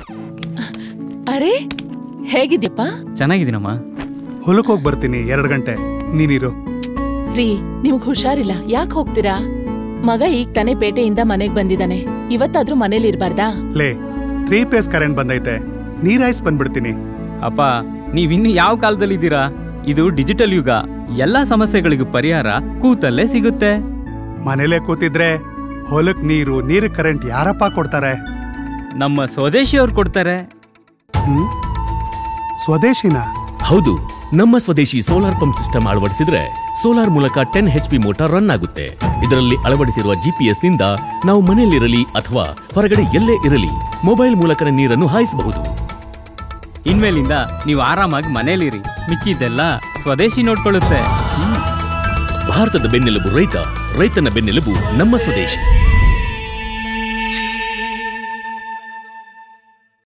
ಅರೆ ಹೇಗಿದ್ಯಪ್ಪ ಚೆನ್ನಾಗಿದ್ದೀನಮ್ಮ ಹೊಲಕ್ಕೆ ಹೋಗಿ ಬರ್ತೀನಿ ಎರಡು ಗಂಟೆ ನೀನಿರು ರೀ ನಿಮ್ಗ್ ಹುಷಾರಿಲ್ಲ ಯಾಕೆ ಹೋಗ್ತೀರಾ ಮಗ ಈಗ ತಾನೇ ಪೇಟೆಯಿಂದ ಮನೆಗ್ ಬಂದಿದ್ದಾನೆ ಇವತ್ತಾದ್ರೂ ಮನೇಲಿ ಇರ್ಬಾರ್ದಾ ಲೇ ತ್ರೀ ಪೇಸ್ ಕರೆಂಟ್ ಬಂದೈತೆ ನೀರಾಯ್ಸ್ ಬಂದ್ಬಿಡ್ತೀನಿ ಅಪ್ಪ ನೀವಿನ್ನು ಯಾವ ಕಾಲದಲ್ಲಿದ್ದೀರಾ ಇದು ಡಿಜಿಟಲ್ ಯುಗ ಎಲ್ಲಾ ಸಮಸ್ಯೆಗಳಿಗೂ ಪರಿಹಾರ ಕೂತಲ್ಲೇ ಸಿಗುತ್ತೆ ಮನೇಲೆ ಕೂತಿದ್ರೆ ಹೊಲಕ್ ನೀರು ನೀರು ಕರೆಂಟ್ ಯಾರಪ್ಪ ಕೊಡ್ತಾರೆ ನಮ್ಮ ಸ್ವದೇಶಿಯವ್ರು ಕೊಡ್ತಾರೆ ಹ್ಮ್ ಸ್ವದೇಶಿನ ಹೌದು ನಮ್ಮ ಸ್ವದೇಶಿ ಸೋಲಾರ್ ಪಂಪ್ ಸಿಸ್ಟಮ್ ಅಳವಡಿಸಿದ್ರೆ ಸೋಲಾರ್ ಮೂಲಕ ten H P motor run ಆಗುತ್ತೆ ಇದರಲ್ಲಿ ಅಳವಡಿಸಿರುವ ಜಿಪಿಎಸ್ ನಿಂದ ನಾವು ಮನೆಯಲ್ಲಿರಲಿ ಅಥವಾ ಹೊರಗಡೆ ಎಲ್ಲೇ ಇರಲಿ ಮೊಬೈಲ್ ಮೂಲಕ ನೀರನ್ನು ಹಾಯಿಸಬಹುದು ಇನ್ಮೇಲಿಂದ ನೀವು ಆರಾಮಾಗಿ ಮನೇಲಿರಿ ಮಿಕ್ಕಿದ್ದೆಲ್ಲ ಸ್ವದೇಶಿ ನೋಡ್ಕೊಳ್ಳುತ್ತೆ ಭಾರತದ ಬೆನ್ನೆಲುಬು ರೈತ ರೈತನ ಬೆನ್ನೆಲುಬು ನಮ್ಮ ಸ್ವದೇಶಿ